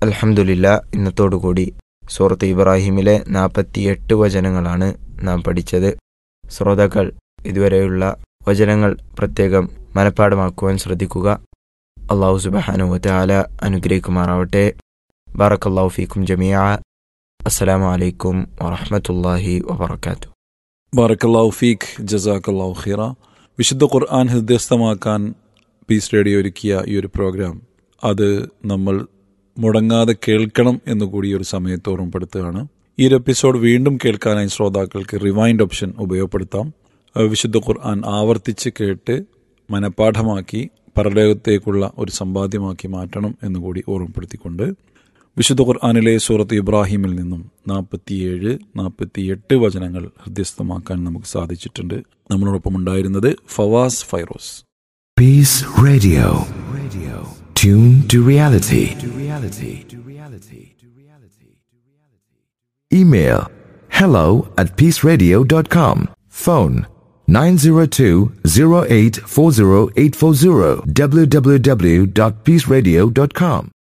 അൽഹംദുലില്ല ഇന്നത്തോടുകൂടി സൂറത്ത് ഇബ്രാഹിമിലെ നാൽപ്പത്തിയെട്ട് വചനങ്ങളാണ് നാം പഠിച്ചത് ശ്രോതാക്കൾ ഇതുവരെയുള്ള വചനങ്ങൾ പ്രത്യേകം മനഃപ്പാടമാക്കുവാൻ ശ്രദ്ധിക്കുക അള്ളാഹു സുബഹാനുവത്തെ ആല അനുഗ്രഹിക്കുമാറാവട്ടെ ബാറക്കല്ലാഹു ഫീക്കും ജമിയ അസ്സലാമു അലൈക്കും വറഹമത്തല്ലാഹി വബർക്കാത്തു ബാറക്കല്ലാഹു ഫീഖ് ജസാക്കല്ലാഹു ഖിറ വിശുദ്ധ ഖുർആൻ ഹൃദയസ്ഥമാക്കാൻ പീസ് റേഡിയോ ഒരുക്കിയ ഈ ഒരു പ്രോഗ്രാം അത് നമ്മൾ മുടങ്ങാതെ കേൾക്കണം എന്നുകൂടി ഈ ഒരു സമയത്ത് ഓർമ്മപ്പെടുത്തുകയാണ് ഈ ഒരു എപ്പിസോഡ് വീണ്ടും കേൾക്കാനായി ശ്രോതാക്കൾക്ക് റിവൈൻഡ് ഓപ്ഷൻ ഉപയോഗപ്പെടുത്താം അഹ് വിശുദ്ധ ഖുർആൻ ആവർത്തിച്ച് കേട്ട് മനഃപ്പാഠമാക്കി പരലോകത്തേക്കുള്ള ഒരു സമ്പാദ്യമാക്കി മാറ്റണം എന്നുകൂടി ഓർമ്മപ്പെടുത്തിക്കൊണ്ട് വിശുദ്ധ ഖുർആാനിലെ സൂറത്ത് ഇബ്രാഹിമിൽ നിന്നും നാൽപ്പത്തിയേഴ് നാൽപ്പത്തിയെട്ട് വചനങ്ങൾ ഹൃദ്യസ്ഥമാക്കാൻ നമുക്ക് സാധിച്ചിട്ടുണ്ട് നമ്മളോടൊപ്പം ഉണ്ടായിരുന്നത് Fawaz Fairoz Peace Radio. Radio. Tune to reality. To reality. To reality. To reality. Email hello at peaceradio.com. Phone 902-0840840 www.peaceradio.com.